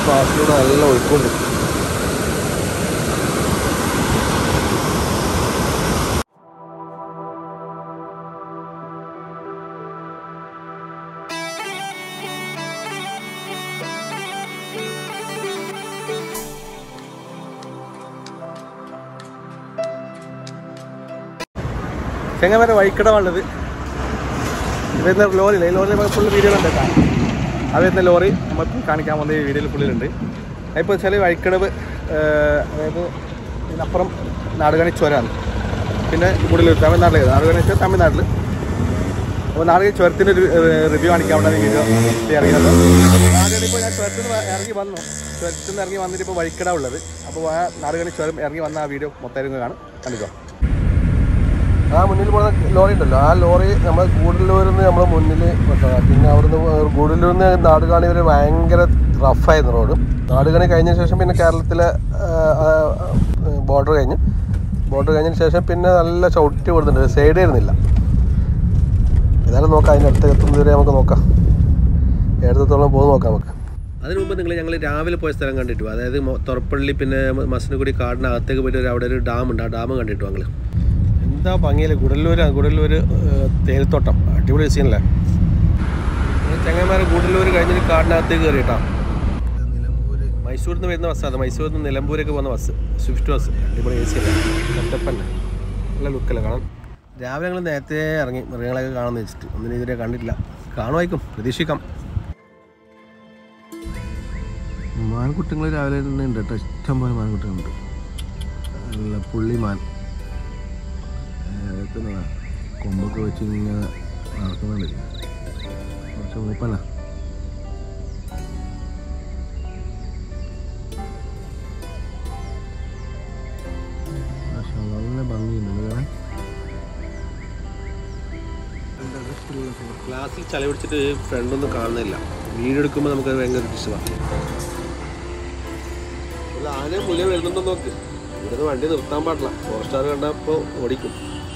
പാസിലൂടെ നല്ല ഒഴുക്കുണ്ട് ചെങ്ങമര വൈക്കട ഉള്ളത് വരുന്ന ലോറിയില്ല ഈ ലോറിയിൽ നമുക്ക് ഫുള്ള് വീഡിയോ ഉണ്ട് ആ വരുന്ന ലോറി നമുക്ക് കാണിക്കാൻ വന്ന ഈ വീഡിയോയിൽ ഫുള്ളിലുണ്ട് ഇപ്പോൾ വെച്ചാൽ വഴിക്കടവ് ഏഹ്, അതായത് ഇതിനപ്പുറം നാടുകാണി ചുരമാണ് പിന്നെ കൂടുതൽ തമിഴ്നാട്ടിൽ നാടുകാണി വെച്ചാൽ തമിഴ്നാട്ടിൽ അപ്പോൾ നാടുകാണി ചുരത്തിൻ്റെ ഒരു റിവ്യൂ കാണിക്കാൻ വേണ്ടി വീഡിയോ ഇറങ്ങിയത് നാടുകാണി ഇപ്പോൾ ഞാൻ ചുരത്തിൽ നിന്ന് ഇറങ്ങി വന്നു ചുരത്തിൽ നിന്ന് ഇറങ്ങി വന്നിട്ട് ഇപ്പോൾ വഴിക്കട ഉള്ളത് അപ്പോൾ ആ നാടുകാണി ചുരം ഇറങ്ങി വന്ന ആ വീഡിയോ മൊത്തം കാണും കണ്ടിട്ടോ ആ മുന്നിൽ പോകുന്ന ലോറി ഉണ്ടല്ലോ ആ ലോറി നമ്മൾ ഗൂഡല്ലൂരിൽ നിന്ന് നമ്മൾ മുന്നിൽ വിട്ടതാണ് പിന്നെ അവിടുന്ന് ഗൂഡല്ലൂരിൽ നിന്ന് നാടുകാണി വരെ ഭയങ്കര റഫായിരുന്നു റോഡ് നാടുകാണി കഴിഞ്ഞ ശേഷം പിന്നെ കേരളത്തിലെ ബോർഡർ കഴിഞ്ഞ് ബോർഡർ കഴിഞ്ഞതിന് ശേഷം പിന്നെ നല്ല ചവിട്ടി വിടുന്നുണ്ട് സൈഡ് വരുന്നില്ല ഏതായാലും നോക്കാം അതിൻ്റെ അടുത്ത് എത്തുന്നത് വരെ നമുക്ക് നോക്കാം ഏടത്തോളം പോകുന്ന നോക്കാം നമുക്ക് അതിനു മുമ്പ് നിങ്ങൾ ഞങ്ങൾ രാവിലെ പോയ സ്ഥലം കണ്ടിട്ടു അതായത് മൊ- തുറപ്പള്ളി പിന്നെ മസനഗുടി കാടിനകത്തേക്ക് പോയിട്ട് ഒരു അവിടെ ഒരു ഡാം ഉണ്ട് ആ ഡാം കണ്ടിട്ടു ഞങ്ങൾ എന്താ ഭംഗിയില്ല ഗുഡല്ലൂർ ഗുഡല്ലൂർ തേയിലത്തോട്ടം അടിപൊളി സീനല്ലേ ചങ്ങന്മാരെ ഗൂഡല്ലൂർ കഴിഞ്ഞിട്ട് കാടിനകത്തേക്ക് കയറിയിട്ടാ മൈസൂരിൽ നിന്ന് വരുന്ന ബസ്സാണ് മൈസൂരിൽ നിന്ന് നിലമ്പൂരേക്ക് പോകുന്ന ബസ് സ്വിഫ്റ്റ് ബസ് അടിപൊളി എ സി അല്ല സെറ്റപ്പന്നെ നല്ല ലുക്കല്ല കാണാൻ രാവിലെ ഞങ്ങൾ നേരത്തെ ഇറങ്ങി മൃഗങ്ങളൊക്കെ കാണാമെന്ന് വെച്ചിട്ട് ഒന്നിനും ഇതുവരെ കണ്ടിട്ടില്ല കാണുമായിരിക്കും പ്രതീക്ഷിക്കാം മാൻകുട്ടികൾ രാവിലെ തന്നെ ഉണ്ട് കേട്ടോ ഇഷ്ടം പോലെ മാൻകുട്ടികളുണ്ട് നല്ല പുള്ളിമാൻ എത്തുന്നതാ കൊമ്പൊക്കെ വെച്ച് ഇങ്ങനെ നടക്കുന്നുണ്ട് കുറച്ച് മൂപ്പല്ല മാഷാ അല്ലാ, നല്ല ഭംഗിയുണ്ട് ഇത് കാണാൻ ക്ലാസ്സിൽ ചളി പിടിച്ചിട്ട് ഫ്രണ്ടൊന്നും കാണുന്നില്ല വീഡിയോ എടുക്കുമ്പോൾ നമുക്കത് ഭയങ്കര ഇഷ്ടമാണ് അല്ല ആന പുള്ളിയെ വരുന്നുണ്ടോ നോക്ക് ഇവിടുന്ന് വണ്ടി നിർത്താൻ പാടില്ല ഫോറസ്റ്റാർ കണ്ടപ്പോൾ ഓടിക്കും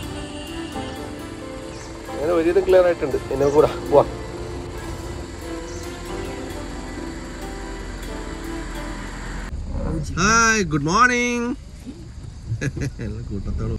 അങ്ങനെ ഒരുവിധം ക്ലിയർ ആയിട്ടുണ്ട് എന്നെ കൂടെ പോവാ ഹായ് ഗുഡ് മോർണിംഗ് കൂട്ടത്തോട്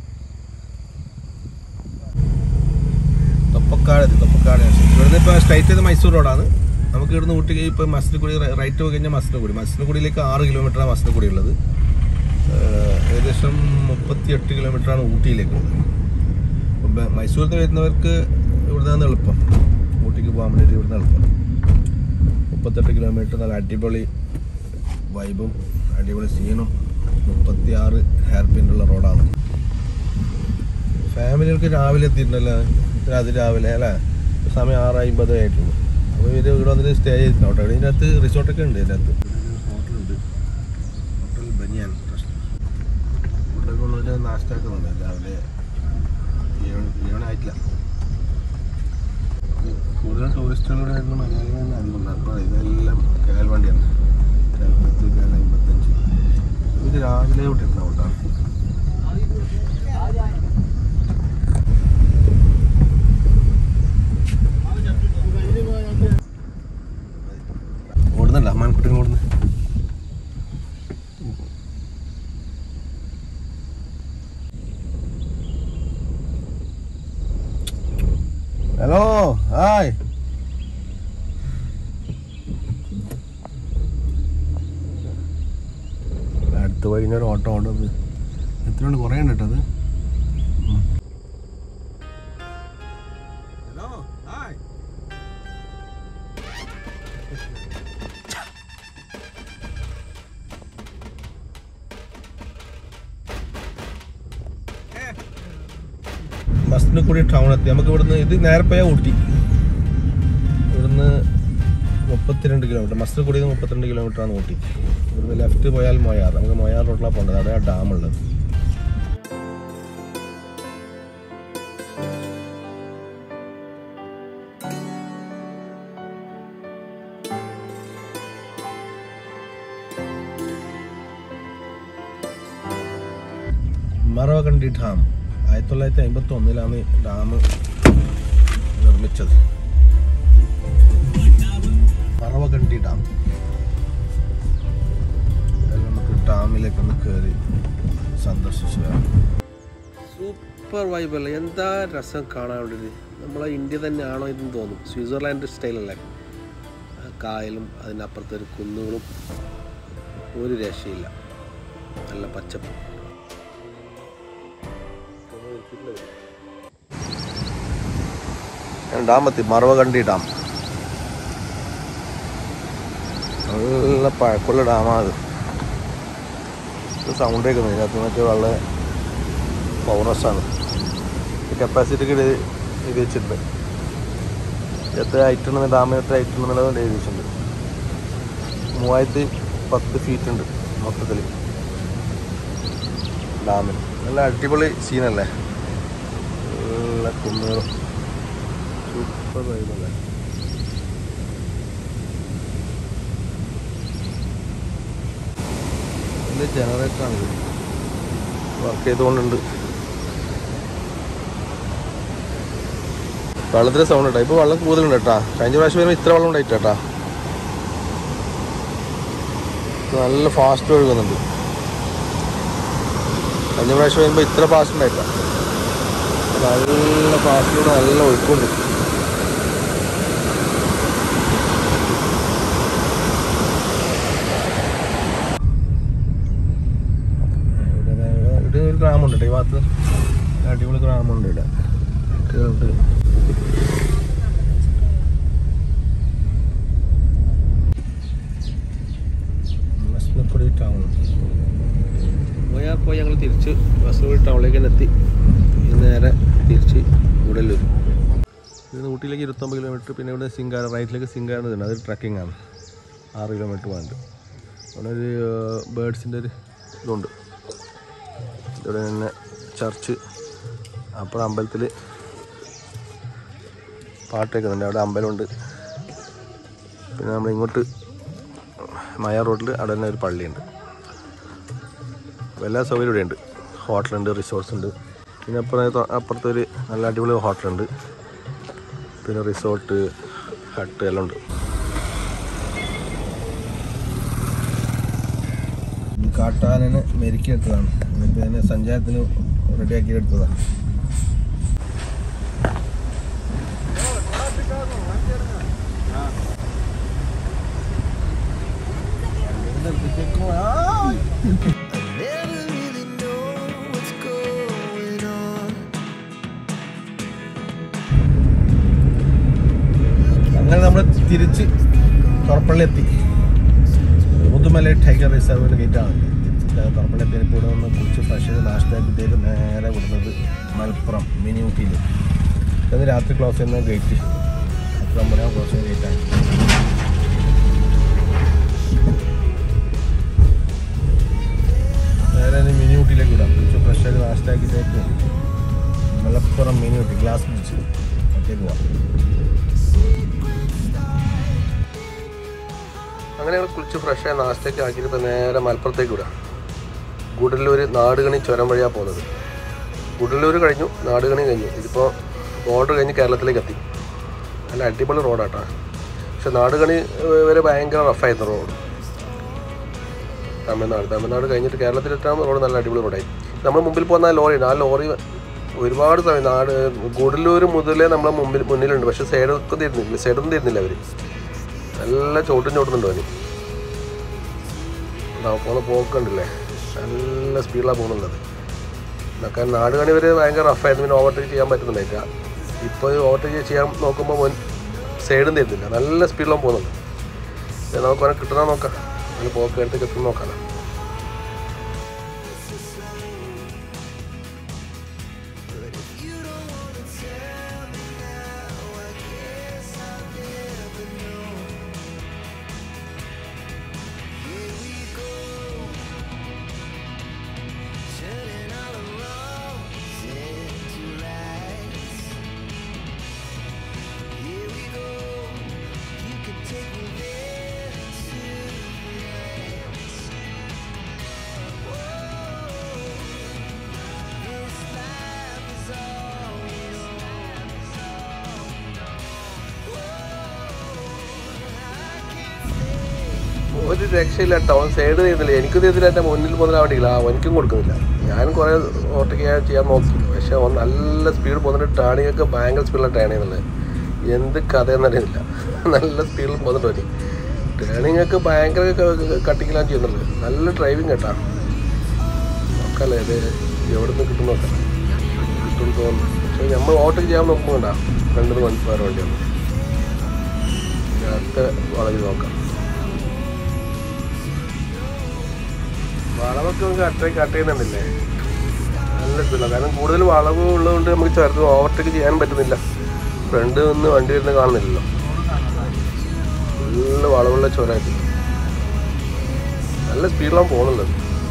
തൊപ്പക്കാട് തൊപ്പക്കാട് ഇവിടുന്ന് ഇപ്പോൾ സ്ട്രൈറ്റ് ചെയ്ത് മൈസൂർ റോഡാണ് നമുക്ക് ഇവിടുന്ന് ഊട്ടി ഇപ്പോൾ മസിനക്കുടി റൈറ്റ് പോയി കഴിഞ്ഞാൽ മസിനക്കുടി മസിനക്കുടിയിലേക്ക് ആറ് കിലോമീറ്ററാണ് മസിനക്കുടി ഉള്ളത് ഏഹ് ഏകദേശം മുപ്പത്തി എട്ട് കിലോമീറ്ററാണ് ഊട്ടിയിലേക്ക് ഉള്ളത് അപ്പം മൈസൂരിൽ നിന്ന് വരുന്നവർക്ക് ഇവിടെ നിന്ന് എളുപ്പം ഊട്ടിക്ക് പോകാൻ വേണ്ടിയിട്ട് ഇവിടുന്ന് എളുപ്പം മുപ്പത്തെട്ട് കിലോമീറ്റർ നല്ല അടിപൊളി വൈബും അടിപൊളി സീനും മുപ്പത്തി ആറ് ഹെയർ പിന്നുള്ള റോഡാണ് ഫാമിലികൾക്ക് രാവിലെ എത്തിയിട്ടുണ്ടല്ലോ രാത്രി രാവിലെ അല്ലേ സമയം ആറ് അമ്പത് ആയിട്ടുള്ളൂ അപ്പോൾ ഇവർ ഇവിടെ വന്നിട്ട് സ്റ്റേ ചെയ്തിട്ടുണ്ട് കേട്ടോ ഇതിൻ്റെ അകത്ത് റിസോർട്ടൊക്കെ ഉണ്ട് ഇതിൻ്റെ അകത്ത് ഹോട്ടലുണ്ട് ഹോട്ടൽ ബനിയാൻ ഇവിടെ കൊണ്ടുവന്ന് നാസ്റ്റാക്കുന്നുണ്ട് രാവിലെ ഏഴ് ഏഴ് ആയിട്ടില്ല കൂടുതൽ ടൂറിസ്റ്റുകളുടെ ആയിരുന്നു മലയാളികൾ തന്നെ അധികം ഉണ്ട് അപ്പോൾ ഇതെല്ലാം കേരള വണ്ടിയാണ് കേരളത്തിൽ കേരള അമ്പത്തഞ്ച് ഇത് രാവിലെ വിട്ടിട്ടുണ്ടാവും കേട്ടോ ഓടുന്നുണ്ട് അമ്മാൻകുട്ടിന് ഓടുന്നു ഹലോ ഹായ് അടുത്ത് പോയി കഴിഞ്ഞാൽ ഒരു ഓട്ടോ ഓടുന്നത് എത്രയുണ്ട് കുറേ ഉണ്ട് കേട്ടോ അത് ഹലോ ഹായ് മസ്നക്കുടി ടൗൺ എത്തി നമുക്ക് ഇവിടുന്ന് ഇത് നേരെ പോയാൽ ഊട്ടി ഇവിടുന്ന് മുപ്പത്തിരണ്ട് കിലോമീറ്റർ മസ്നക്കുടി മുപ്പത്തിരണ്ട് കിലോമീറ്റർ ആണ് ഊട്ടി ഇവിടുന്ന് ലെഫ്റ്റ് പോയാൽ മൊയാർ നമുക്ക് മൊയാർ റോഡിലാണ് പോകേണ്ടത് അവിടെ ആ ഡാം ഉള്ളത് മറവകണ്ടി ഡാം ആയിരത്തി തൊള്ളായിരത്തി അമ്പത്തി ഒന്നിലാണ് ഡാം നിർമ്മിച്ചത് മറവകണ്ടി ഡാം ഡാമിലേക്ക് ഒന്ന് കയറി സന്ദർശിച്ചു വരാം സൂപ്പർ വൈബല്ലേ എന്താ രസം കാണാൻ വേണ്ടിയിട്ട് നമ്മളെ ഇന്ത്യ തന്നെയാണോ ഇതെന്ന് തോന്നും സ്വിറ്റ്സർലാൻഡ് സ്റ്റൈലല്ലേ ആ കായലും അതിൻ്റെ അപ്പുറത്തെ ഒരു കുന്നുകളും ഒരു രക്ഷയില്ല നല്ല പച്ചപ്പ് ഡാം എത്തി മറവകണ്ടി ഡാം നല്ല പഴക്കമുള്ള ഡാമാണ് ഇത് സൗണ്ട് കേൾക്കുന്നത് ഇതിനകത്ത് നിന്നൊക്കെ വളരെ പൗറസാണ് കപ്പാസിറ്റിക്ക് ഇത് എഴുതി വെച്ചിട്ടുണ്ട് എത്ര ഹൈറ്റ് ഉണ്ടെന്ന് ഡാമിന് എത്ര ഹൈറ്റ് ഉണ്ടെന്നുള്ളത് എഴുതി വെച്ചിട്ടുണ്ട് മൂവായിരത്തി പത്ത് ഫീറ്റ് ഉണ്ട് മൊത്തത്തിൽ ഡാമിന് നല്ല അടിപൊളി സീനല്ലേ നല്ല കുന്നുകളും സൂപ്പർ വൈബല്ലേ ഇതിൻ്റെ ജനറേറ്ററാണിത് വർക്ക് ചെയ്തുകൊണ്ടുണ്ട് വെള്ളത്തിന് സൗണ്ട് ഉണ്ടാ ഇപ്പോൾ വെള്ളം കൂടുതലുണ്ട് കേട്ടാ കഴിഞ്ഞ പ്രാവശ്യം വരുമ്പോൾ ഇത്ര വെള്ളം ഉണ്ടായിട്ട് കേട്ടാ ഇത് നല്ല ഫാസ്റ്റ് ഒഴുകുന്നുണ്ട് കഴിഞ്ഞ പ്രാവശ്യം വരുമ്പോൾ ഇത്ര ഫാസ്റ്റ് ഉണ്ടായിട്ടാ നല്ല ഫാസ്റ്റിലൂടെ നല്ല ഒഴുക്കുണ്ട് ഇവിടെ ഇവിടെ ഒരു ഗ്രാമമുണ്ട് കേട്ടോ ഈ ഭാഗത്ത് അടിപൊളി ഗ്രാമമുണ്ട് ഇവിടെ കുട്ടികളുണ്ട് മസ്നപ്പൊടി ടൗൺ പോയാൽ പോയി ഞങ്ങൾ തിരിച്ച് കാസർഗോഡ് ടൗണിലേക്ക് തന്നെ എത്തി ഇനി നേരെ തിരിച്ച് ഉടലൂർ ഇത് ഊട്ടിയിലേക്ക് ഇരുപത്തൊമ്പത് കിലോമീറ്റർ പിന്നെ ഇവിടെ സിംഗാര റൈറ്റിലേക്ക് സിംഗാര ഉണ്ട് അതൊരു ട്രക്കിംഗ് ആണ് ആറ് കിലോമീറ്റർ പോകാനുണ്ട് അവിടെ ഒരു ബേഡ്സിൻ്റെ ഒരു ഇതുണ്ട് ഇവിടെ തന്നെ ചർച്ച് അപ്പുറം അമ്പലത്തിൽ പാട്ട് കേൾക്കുന്നുണ്ട് അവിടെ അമ്പലമുണ്ട് പിന്നെ നമ്മൾ ഇങ്ങോട്ട് മയ റോഡിൽ അവിടെ തന്നെ ഒരു പള്ളിയുണ്ട് അപ്പോൾ എല്ലാ സൗകര്യം ഇവിടെയുണ്ട് ഹോട്ടലുണ്ട് റിസോർട്ട്സ് ഉണ്ട് പിന്നെ അപ്പുറം അപ്പുറത്തൊരു നല്ല അടിപൊളി ഹോട്ടലുണ്ട് പിന്നെ റിസോർട്ട് ഹട്ട് എല്ലാം ഉണ്ട് കാട്ടാനനെ മെരുക്കിയെടുത്തതാണ് എന്നിട്ട് അതിനെ സഞ്ചാരത്തിന് റെഡിയാക്കി എടുത്തതാണ് Never really know what's going on. അങ്ങനെ നമ്മൾ തിരിച്ച് തുറപ്പള്ളി എത്തി മുതുമല ടൈഗർ റിസർവിൻ്റെ ഗേറ്റാണ് തുറപ്പള്ളി എത്തിയപ്പോൾ ഇവിടെ നിന്ന് കുറിച്ച് ഫ്രഷ് നാഷ്ടാക്കിയിട്ട് നേരെ വിടുന്നത് മലപ്പുറം മിനി ഊട്ടിയിൽ ഇത് രാത്രി ക്ലോസ് ചെയ്യുന്ന ഗേറ്റ് എത്ര മണിയാവും ക്ലോസ് ചെയ്യുന്ന ഗേറ്റാണ് നേരെ ഇനി മിനി ഊട്ടിയിലേക്ക് വിടാം കുറച്ച് ഫ്രഷായിട്ട് നാഷ്ടാക്കിയിട്ട് Malappuram mini Ooty glass bridge ഒറ്റയ്ക്ക് പോവാം അങ്ങനെ ഞങ്ങൾ കുളിച്ച് ഫ്രഷായി നാശത്തേക്ക് ആക്കിയിട്ട് ഇപ്പോൾ നേരെ മലപ്പുറത്തേക്ക് വിടാം ഗുഡല്ലൂർ നാടുകണി ചുരം വഴിയാണ് പോകുന്നത് ഗുഡല്ലൂർ കഴിഞ്ഞു നാടുകണി കഴിഞ്ഞു ഇതിപ്പോൾ ബോർഡർ കഴിഞ്ഞ് കേരളത്തിലേക്ക് എത്തി നല്ല അടിപൊളി റോഡാട്ടാ പക്ഷെ നാടുകണി ഏഹ്, വരെ ഭയങ്കര റഫായിരുന്നു റോഡ് തമിഴ്നാട് തമിഴ്നാട് കഴിഞ്ഞിട്ട് കേരളത്തിലെത്താൻ റോഡ് നല്ല അടിപൊളി റോഡായി നമ്മൾ മുമ്പിൽ പോകുന്ന ആ ലോറിയാണ് ആ ലോറി ഒരുപാട് സമയം നാട് ഗുഡല്ലൂർ മുതലേ നമ്മളെ മുമ്പിൽ മുന്നിലുണ്ട് പക്ഷെ സൈഡൊക്കെ തരുന്നില്ല സൈഡൊന്നും തരുന്നില്ല അവർ നല്ല ചോട്ടും ചോട്ടുന്നുണ്ട് അവന് ദാ പോകുന്ന പോക്കുണ്ടല്ലേ നല്ല സ്പീഡിലാണ് പോകുന്നുള്ളത് എന്നൊക്കെ നാട് കണി വരെ ഭയങ്കര റഫായിരുന്നു പിന്നെ ഓവർടേക്ക് ചെയ്യാൻ പറ്റുന്നുണ്ടായില്ല ഇപ്പോൾ ഓവർടേക്ക് ചെയ്യാൻ നോക്കുമ്പോൾ മോൻ സൈഡും തരുന്നില്ല നല്ല സ്പീഡിലാണ് പോകുന്നുണ്ട് ഇത് നമുക്ക് അവനെ കിട്ടണം നോക്കാം അവന് പോക്ക് എടുത്ത് കിട്ടുന്ന നോക്കാം Turning all the wrongs into rights. Here we go. You can take me there tonight. ഒരു രക്ഷയില്ല കേട്ടോ അവൻ സൈഡ് ചെയ്യുന്നില്ല എനിക്കും ചെയ്തില്ല എൻ്റെ മുന്നിൽ പോകുന്ന വണ്ടിയില്ല ആ എനിക്കും കൊടുക്കുന്നില്ല ഞാൻ കുറേ ഓവർടേക്ക് ചെയ്യാൻ ചെയ്യാൻ നോക്കി പക്ഷെ അവൻ നല്ല സ്പീഡ് പോകുന്നുണ്ട് ടേണിംഗ് ഒക്കെ ഭയങ്കര സ്പീഡിലാണ് ടേൺ ചെയ്യുന്നത് എന്ത് കഥയെന്ന് അറിയുന്നില്ല നല്ല സ്പീഡിൽ പോകുന്നുണ്ട് വരി ടേണിംഗ് ഒക്കെ ഭയങ്കര കട്ടിങ്ങിലാണ് ചെയ്യുന്നുള്ളത് നല്ല ഡ്രൈവിങ് കേട്ടാ നോക്കാല്ലേ ഇത് എവിടെ നിന്ന് കിട്ടും നോക്കാം കിട്ടും തോന്നുന്നു പക്ഷെ നമ്മൾ ഓവർടേക്ക് ചെയ്യാൻ നോക്കുമ്പോൾ കണ്ടാ രണ്ടു വണ്ടി വേറെ വണ്ടിയാണ് ഇനി അടുത്ത വളവിൽ നോക്കാം വളവൊക്കെ നമുക്ക് അത്രയും കട്ട് ചെയ്യുന്നുണ്ടല്ലേ നല്ല സ്പീഡാണ് കാരണം കൂടുതൽ വളവ് ഉള്ളതുകൊണ്ട് നമുക്ക് ചേർത്ത് ഓവർടേക്ക് ചെയ്യാൻ പറ്റുന്നില്ല ഫ്രണ്ട് നിന്ന് വണ്ടി വരുന്നത് കാണുന്നില്ലല്ലോ നല്ല വളവുള്ള ചുരമായിട്ട് നല്ല സ്പീഡിലാണ് പോകുന്നുള്ളത്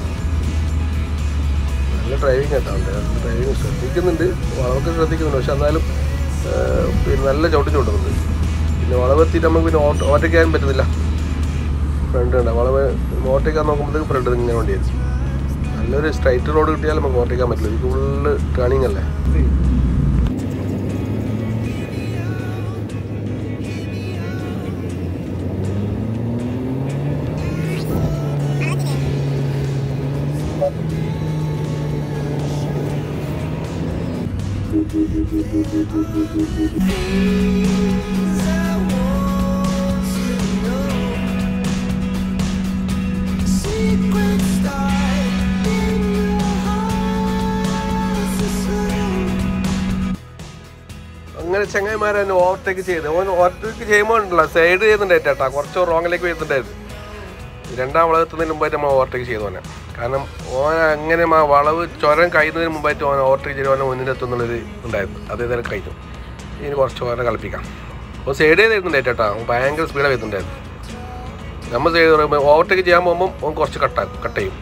നല്ല ഡ്രൈവിംഗ് കേട്ടാണ്ട് നല്ല ഡ്രൈവിംഗ് ശ്രദ്ധിക്കുന്നുണ്ട് വളവൊക്കെ ശ്രദ്ധിക്കുന്നുണ്ട് പക്ഷെ എന്നാലും ആ, പിന്നെ നല്ല ചവിട്ടി ചവിട്ടുന്നുണ്ട് പിന്നെ വളവെത്തിയിട്ട് നമുക്ക് പിന്നെ ഓട്ടോ ഓവർടേക്ക് ചെയ്യാൻ പറ്റുന്നില്ല ഫ്രണ്ട് ഉണ്ട് വളവ് ഓവർടേക്കാൻ നോക്കുമ്പോഴത്തേക്ക് ഫ്രണ്ട് ഇങ്ങനെ വണ്ടി വരും നല്ലൊരു സ്ട്രൈറ്റ് റോഡ് കിട്ടിയാൽ നമുക്ക് ഓവർടേക്കാൻ പറ്റില്ല ഇത് ഫുള്ള് ടേണിംഗ് അല്ലേ Secret start in your heart is അങ്ങനെ ചങ്ങായിമാരെ എന്നെ ഓവർടേക്ക് ചെയ്ത് ഓൻ ഓവർടേക്ക് ചെയ്യുമ്പോൾ ഉണ്ടല്ലോ സൈഡ് ചെയ്യുന്നുണ്ടായിട്ട് ചേട്ടാ കുറച്ച് റോങ്ങിലേക്ക് വരുന്നുണ്ടായിരുന്നു രണ്ടാം വളവെത്തുന്നതിന് മുമ്പായിട്ട് നമ്മൾ ഓവർടേക്ക് ചെയ്തു ഓനെ കാരണം ഓൻ അങ്ങനെ ആ വളവ് ചുരം കഴിയുന്നതിന് മുമ്പായിട്ട് ഓൻ ഓവർടേക്ക് ചെയ്ത് ഓനെ മുന്നിലെത്തുന്നുള്ളൊരു ഉണ്ടായിരുന്നു അതേ നേരം കഴിഞ്ഞു ഇനി കുറച്ച് ഓനെ കളിപ്പിക്കാം അപ്പോൾ സൈഡ് ചെയ്തിരുന്നുണ്ടായിട്ട് ചേട്ടാ ഓൻ ഭയങ്കര സ്പീഡാണ് വരുന്നുണ്ടായിരുന്നു നമ്മൾ സൈഡ് ഓവർടേക്ക് ചെയ്യാൻ പോകുമ്പോൾ ഓൻ കുറച്ച് കട്ടാക്കും കട്ട് ചെയ്യും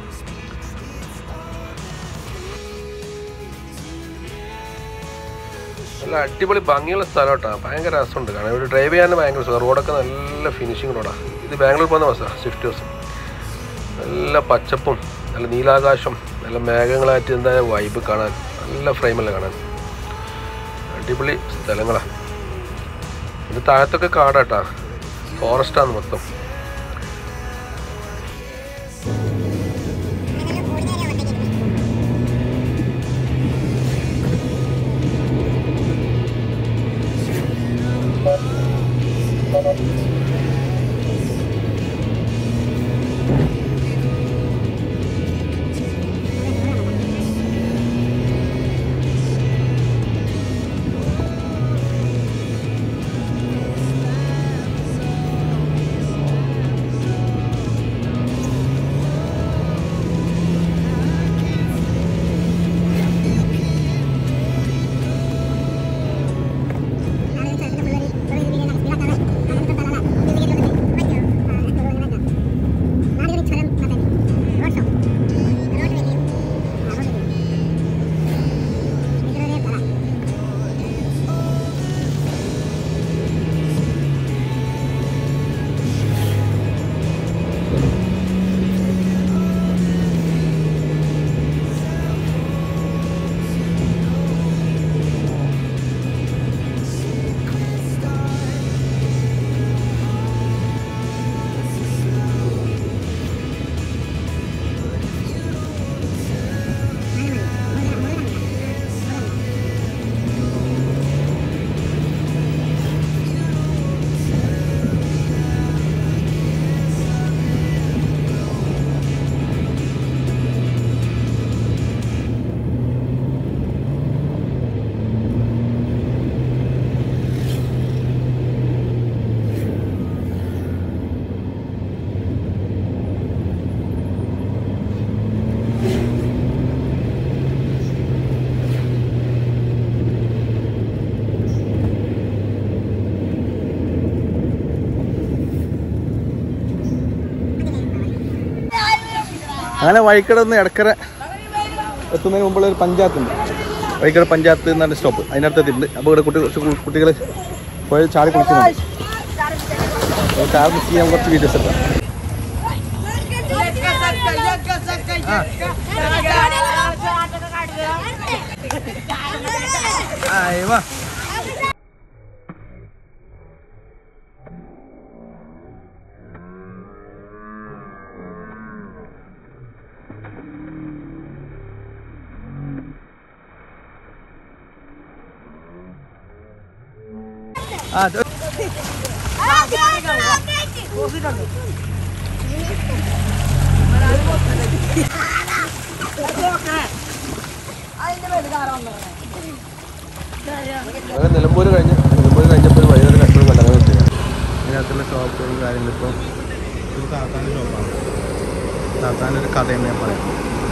നല്ല അടിപൊളി ഭംഗിയുള്ള സ്ഥലം കേട്ടോ ഭയങ്കര രസമുണ്ട് കാരണം ഇവിടെ ഡ്രൈവ് ചെയ്യാൻ ഭയങ്കര സുഖം റോഡൊക്കെ നല്ല ഫിനിഷിംഗ് റോഡാണ് ഇത് ബാംഗ്ലൂർ പോകുന്ന ബസ്സാണ് സ്വിഫ്റ്റ് ബസ് നല്ല പച്ചപ്പും നല്ല നീലാകാശം നല്ല മേഘങ്ങളായിട്ട് എന്താ വൈബ് കാണാൻ നല്ല ഫ്രെയിമല്ല കാണാൻ അടിപൊളി സ്ഥലങ്ങളാണ് ഇത് താഴത്തൊക്കെ കാടാട്ടാ ഫോറസ്റ്റാണ് മൊത്തം അങ്ങനെ വഴിക്കട നിന്ന് ഇടക്കര എത്തുന്നതിന് മുമ്പുള്ള ഒരു പഞ്ചായത്തുണ്ട് വഴിക്കട പഞ്ചായത്ത് എന്ന് പറഞ്ഞ സ്റ്റോപ്പ് അതിനടുത്ത് എത്തിയിട്ടുണ്ട് അപ്പോൾ ഇവിടെ കുട്ടികൾ കുട്ടികൾ പോയി ചാടി കുളിക്കുന്നുണ്ട് അപ്പോൾ ചാടി കുളിച്ച് ചെയ്യാൻ കുറച്ച് വീഡിയോസ് എടുക്കാം ആ ഇത് അങ്ങനെ നിലമ്പൂർ കഴിഞ്ഞ് നിലമ്പൂർ കഴിഞ്ഞപ്പോൾ വൈകുന്നേരം കഷ്ടം കണ്ടങ്ങനെ നിർത്തിയാണ് ഇതിനകത്തുള്ള ഷോപ്പുകളും കാര്യങ്ങളും ഇപ്പോൾ ഇത് താത്താൻ്റെ ഷോപ്പാണ് താത്താൻ്റെ ഒരു കഥ തന്നെ ഞാൻ പറയാം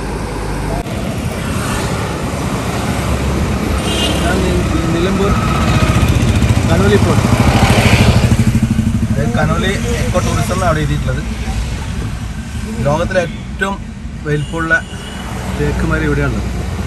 ഞാൻ നി- നിലമ്പൂർ കനോലി പോയി അതായത് കനോലി എക്കോ ടൂറിസം എന്നാണ് അവിടെ എഴുതിയിട്ടുള്ളത് ലോകത്തിലെ ഏറ്റവും വലിപ്പമുള്ള തേക്കുമരം ഇവിടെയാണുള്ളത്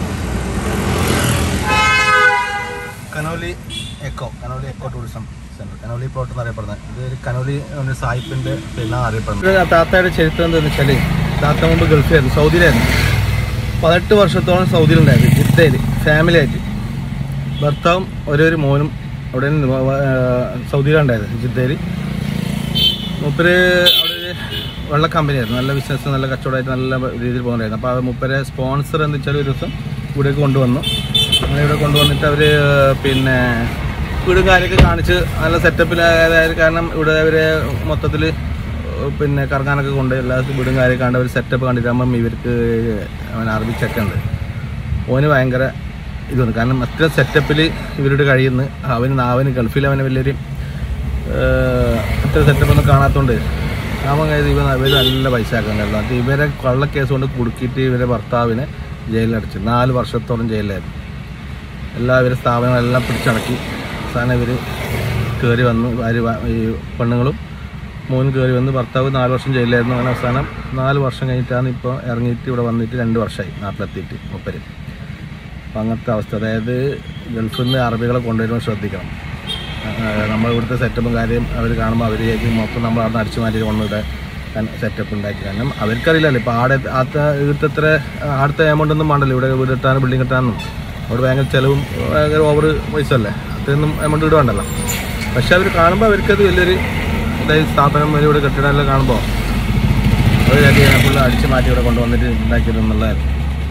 Canoly eco Canoly eco tourism centre Canoly plot എന്നറിയപ്പെടുന്നത് ഇത് ഒരു കനോലി ഒരു സായിപ്പിൻ്റെ പേരിലാണ് അറിയപ്പെടുന്നത് താത്തയുടെ ചരിത്രം എന്താണെന്ന് വെച്ചാൽ താത്ത മുമ്പ് ഗൾഫിലായിരുന്നു സൗദിയിലായിരുന്നു പതിനെട്ട് വർഷത്തോളം സൗദിയിലുണ്ടായിരുന്നു ജിദ്ദയിൽ ഫാമിലി ആയിട്ട് ഭർത്താവും ഒരേ മോനും അവിടെ നിന്ന് വ- വ- ആ, സൗദിയിലുണ്ടായത് ജിദ്ദയിൽ മൂപ്പര് അവിടെ ഒരു വെള്ള കമ്പനിയായിരുന്നു നല്ല ബിസിനസ് നല്ല കച്ചവടമായിട്ട് നല്ല രീതിയിൽ പോകുന്നുണ്ടായിരുന്നു അപ്പോൾ അത് മൂപ്പരെ സ്പോൺസർ എന്ന് വെച്ചാൽ ഒരു ദിവസം ഇവിടേക്ക് കൊണ്ടുവന്നു അങ്ങനെ ഇവിടെ കൊണ്ടുവന്നിട്ട് അവർ പിന്നെ വീടും കാര്യമൊക്കെ കാണിച്ച് നല്ല സെറ്റപ്പിലായത് കാരണം ഇവിടെ അവർ മൊത്തത്തിൽ പിന്നെ കറങ്ങാനൊക്കെ കൊണ്ട് എല്ലാ വീടും കാര്യമൊക്കെ കണ്ട് അവർ സെറ്റപ്പ് കണ്ടിട്ടാകുമ്പം ഇവർക്ക് അവൻ അറബി ചെക്കുണ്ട് ഓന് ഭയങ്കര ഇതുണ്ട് കാരണം അത്ര സെറ്റപ്പിൽ ഇവരോട് കഴിയുന്നു അവന് അവന് ഗൾഫിൽ അവന് വലിയൊരു ഏഹ്, അത്ര സെറ്റപ്പ് ഒന്നും കാണാത്തതുകൊണ്ട് അവൻ കരുതി ഇവൻ ഇവർ നല്ല പൈസ ആക്കുന്നുണ്ടായിരുന്നു അത് ഇവരെ കള്ളക്കേസ് കൊണ്ട് കുടുക്കിയിട്ട് ഇവരെ ഭർത്താവിനെ ജയിലിലടച്ചു നാല് വർഷത്തോളം ജയിലിലായിരുന്നു എല്ലാ ഇവരെ സ്ഥാപനങ്ങളെല്ലാം പിടിച്ചടക്കി അവസാനം ഇവർ കയറി വന്നു ഭാര്യ വ- ഈ പെണ്ണുങ്ങളും മോൻ കയറി വന്ന് ഭർത്താവ് നാല് വർഷം ജയിലിലായിരുന്നു അങ്ങനെ അവസാനം നാല് വർഷം കഴിഞ്ഞിട്ടാണ് ഇപ്പോൾ ഇറങ്ങിയിട്ട് ഇവിടെ വന്നിട്ട് രണ്ട് വർഷമായി നാട്ടിലെത്തിയിട്ട് മുപ്പര് അപ്പം അങ്ങനത്തെ അവസ്ഥ അതായത് ഗൾഫിൽ നിന്ന് അറബികളെ കൊണ്ടുവരുമ്പോൾ ശ്രദ്ധിക്കണം നമ്മൾ ഇവിടുത്തെ സെറ്റപ്പും കാര്യം അവർ കാണുമ്പോൾ അവർ മൊത്തം നമ്മൾ അവിടെ അടിച്ചു മാറ്റി കൊണ്ടുവിടെ സെറ്റപ്പ് ഉണ്ടാക്കി കാരണം അവർക്കറിയില്ലല്ലോ ഇപ്പോൾ ആടെ ആത്ത ഇവിടുത്തെ എത്ര ആടുത്തെ എമൗണ്ട് ഒന്നും വേണ്ടല്ലോ ഇവിടെ വീട് കിട്ടാനും ബിൽഡിംഗ് കിട്ടാനും അവിടെ ഭയങ്കര ചിലവും ഭയങ്കര ഓവർ പൈസ അല്ലേ അത്രയൊന്നും എമൗണ്ട് ഇവിടെ വേണ്ടല്ലോ പക്ഷെ അവർ കാണുമ്പോൾ അവർക്കത് വലിയൊരു അതായത് സ്ഥാപനം ഒരു ഇവിടെ കെട്ടിടമെല്ലാം കാണുമ്പോൾ അവർ ഫുള്ള് അടിച്ച് മാറ്റി ഇവിടെ കൊണ്ടുവന്നിട്ട് ഉണ്ടാക്കിയതെന്നുള്ളതായിരുന്നു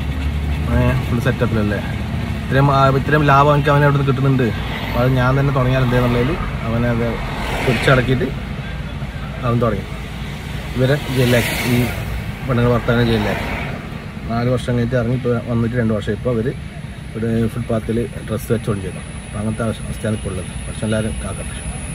ഫുൾ സെറ്റപ്പിലല്ലേ ഇത്രയും ആ, ഇത്രയും ലാഭം എനിക്ക് അവനെ അവിടെ നിന്ന് കിട്ടുന്നുണ്ട് അപ്പോൾ അത് ഞാൻ തന്നെ തുടങ്ങിയാൽ എന്തേന്നുള്ളതിൽ അവനെ അത് പിടിച്ചടക്കിയിട്ട് അവൻ തുടങ്ങി ഇവരെ ജയിലാക്കി ഈ പെണ്ണുങ്ങൾ ഭർത്താവിനെ ജയിലാക്കി നാല് വർഷം കഴിഞ്ഞിട്ട് ഇറങ്ങി ഇപ്പോൾ വന്നിട്ട് രണ്ട് വർഷം ഇപ്പോൾ അവർ ഇവിടെ ഫുട്പാത്തിൽ ഡ്രസ്സ് വെച്ചുകൊണ്ട് ചെയ്തു അപ്പോൾ അങ്ങനത്തെ അവസ്ഥ- അവസ്ഥയാണ് ഇപ്പോൾ ഉള്ളത് പക്ഷെ എല്ലാവരും കാക്കട്ടെ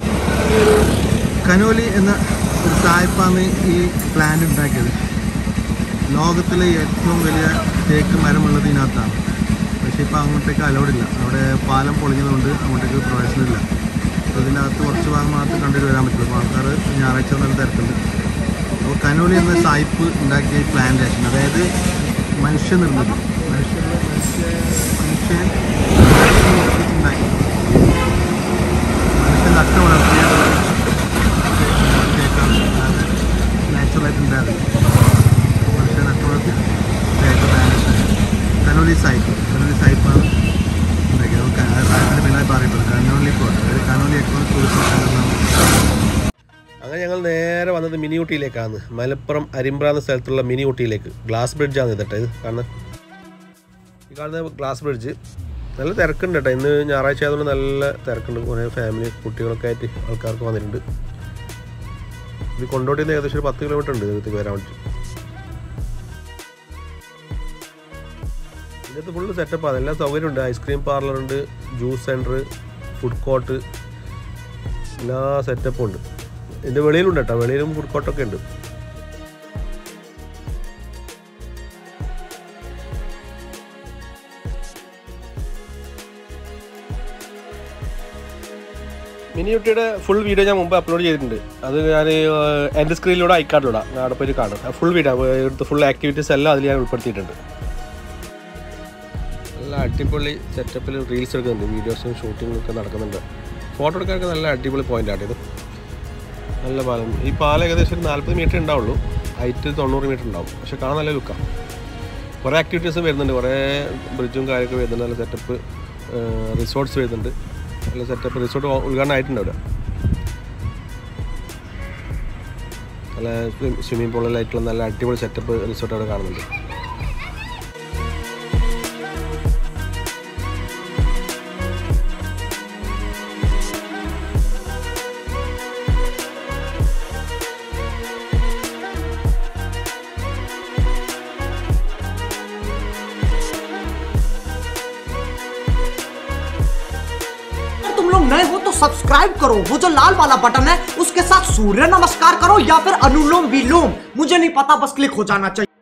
കനോലി എന്ന ഒരു സായിപ്പാണ് ഈ പ്ലാന്റ് ഉണ്ടാക്കിയത് ലോകത്തിലെ ഏറ്റവും വലിയ തേക്ക് മരമുള്ളത് ഇതിനകത്താണ് പക്ഷേ ഇപ്പോൾ അങ്ങോട്ടേക്ക് allowed ഇല്ല അവിടെ പാലം പൊളിഞ്ഞതുകൊണ്ട് അങ്ങോട്ടേക്ക് പ്രവേശനമില്ല അപ്പോൾ ഇതിൻ്റെ അകത്ത് കുറച്ച് ഭാഗം മാത്രം കണ്ടിട്ട് വരാൻ പറ്റുള്ളൂ അപ്പോൾ ആൾക്കാർ ഞായറാഴ്ച നല്ല തിരക്കുണ്ട് അപ്പോൾ കനോലി എന്ന സായിപ്പ് ഉണ്ടാക്കിയ ഈ പ്ലാന്റേഷൻ അതായത് മനുഷ്യനിർമ്മിതം മനുഷ്യ മനുഷ്യ മനുഷ്യൻ ഉണ്ടാക്കി മനുഷ്യൻ നട്ട വളർത്തിയ തേക്കാണ് നാച്ചുറലായിട്ട് ഉണ്ടായിരുന്നു മനുഷ്യൻ നട്ട വളർത്തിയ തേക്ക് പ്ലാന്റേഷൻ കനോലി സായിപ്പ് കനോലി സായിപ്പാണ് ഉണ്ടാക്കിയത് അത് ക- അത് അതിൻ്റെ പേരായി പറയപ്പെടുന്നത് കനോലി പ്ലോട്ട് അതായത് കനോലി എക്കോ ടൂറിസം സെൻ്റർ എന്നാണ് അങ്ങനെ ഞങ്ങൾ നേരെ വന്നത് മിനി ഊട്ടിയിലേക്കാണ് മലപ്പുറം അരിമ്പ്ര എന്ന സ്ഥലത്തുള്ള മിനി ഊട്ടിയിലേക്ക് ഗ്ലാസ് ബ്രിഡ്ജാണ് ഇത് കേട്ടോ ഇത് കാണുന്നത് ഈ കാണുന്ന ഗ്ലാസ് ബ്രിഡ്ജ് നല്ല തിരക്കുണ്ട് കേട്ടോ ഇന്ന് ഞായറാഴ്ച ആയതുകൊണ്ട് നല്ല തിരക്കുണ്ട് കുറേ ഫാമിലി കുട്ടികളൊക്കെ ആയിട്ട് ആൾക്കാർക്ക് വന്നിട്ടുണ്ട് ഇത് കൊണ്ടോട്ടിൽ നിന്ന് ഏകദേശം ഒരു പത്ത് കിലോമീറ്റർ ഉണ്ട് ഇതിലേക്ക് വരാൻ വേണ്ടി ഇതിനകത്ത് ഫുള്ള് സെറ്റപ്പാണ് എല്ലാ സൗകര്യമുണ്ട് ഐസ്ക്രീം പാർലറുണ്ട് ജ്യൂസ് സെൻറ്റർ ഫുഡ് കോർട്ട് എല്ലാ സെറ്റപ്പും ഉണ്ട് ഇതിൻ്റെ വെളിയിലുണ്ട് കേട്ടോ വെളിയിലും ഫുഡ് കോർട്ടൊക്കെ ഉണ്ട് മിനി യുട്ടിയുടെ ഫുൾ വീഡിയോ ഞാൻ മുമ്പ് അപ്ലോഡ് ചെയ്തിട്ടുണ്ട് അത് ഞാൻ എൻ്റെ സ്ക്രീനിലൂടെ ഐക്കാർഡിലൂടെ ഞാൻ അവിടെ പോയി കാണും ഫുൾ വീഡിയോ എടുത്ത് ഫുൾ ആക്ടിവിറ്റീസ് എല്ലാം അതിൽ ഞാൻ ഉൾപ്പെടുത്തിയിട്ടുണ്ട് നല്ല അടിപൊളി സെറ്റപ്പിൽ റീൽസ് എടുക്കുന്നുണ്ട് വീഡിയോസും ഷൂട്ടിങ്ങും ഒക്കെ നടക്കുന്നുണ്ട് ഫോട്ടോ എടുക്കാനൊക്കെ നല്ല അടിപൊളി പോയിന്റ് ആണ് ഇത് നല്ല പാലം ഈ പാലം ഏകദേശം ഒരു നാൽപ്പത് മീറ്റർ ഉണ്ടാവുള്ളൂ ഹൈറ്റ് തൊണ്ണൂറ് മീറ്റർ ഉണ്ടാവും പക്ഷെ കാണാൻ നല്ല ലുക്കാണ് കുറേ ആക്ടിവിറ്റീസും വരുന്നുണ്ട് കുറേ ബ്രിഡ്ജും കാര്യമൊക്കെ വരുന്നുണ്ട് നല്ല സെറ്റപ്പ് റിസോർട്ട്സ് വരുന്നുണ്ട് നല്ല സെറ്റപ്പ് റിസോർട്ട് ഉദ്ഘാടനം ആയിട്ടുണ്ട് അവിടെ നല്ല സ്വിമ്മിംഗ് പൂളിലായിട്ടുള്ള നല്ല അടിപൊളി സെറ്റപ്പ് റിസോർട്ട് അവിടെ കാണുന്നുണ്ട് सब्सक्राइब करो वो जो लाल वाला बटन है उसके साथ सूर्य नमस्कार करो या फिर अनुलोम विलोम मुझे नहीं पता बस क्लिक हो जाना चाहिए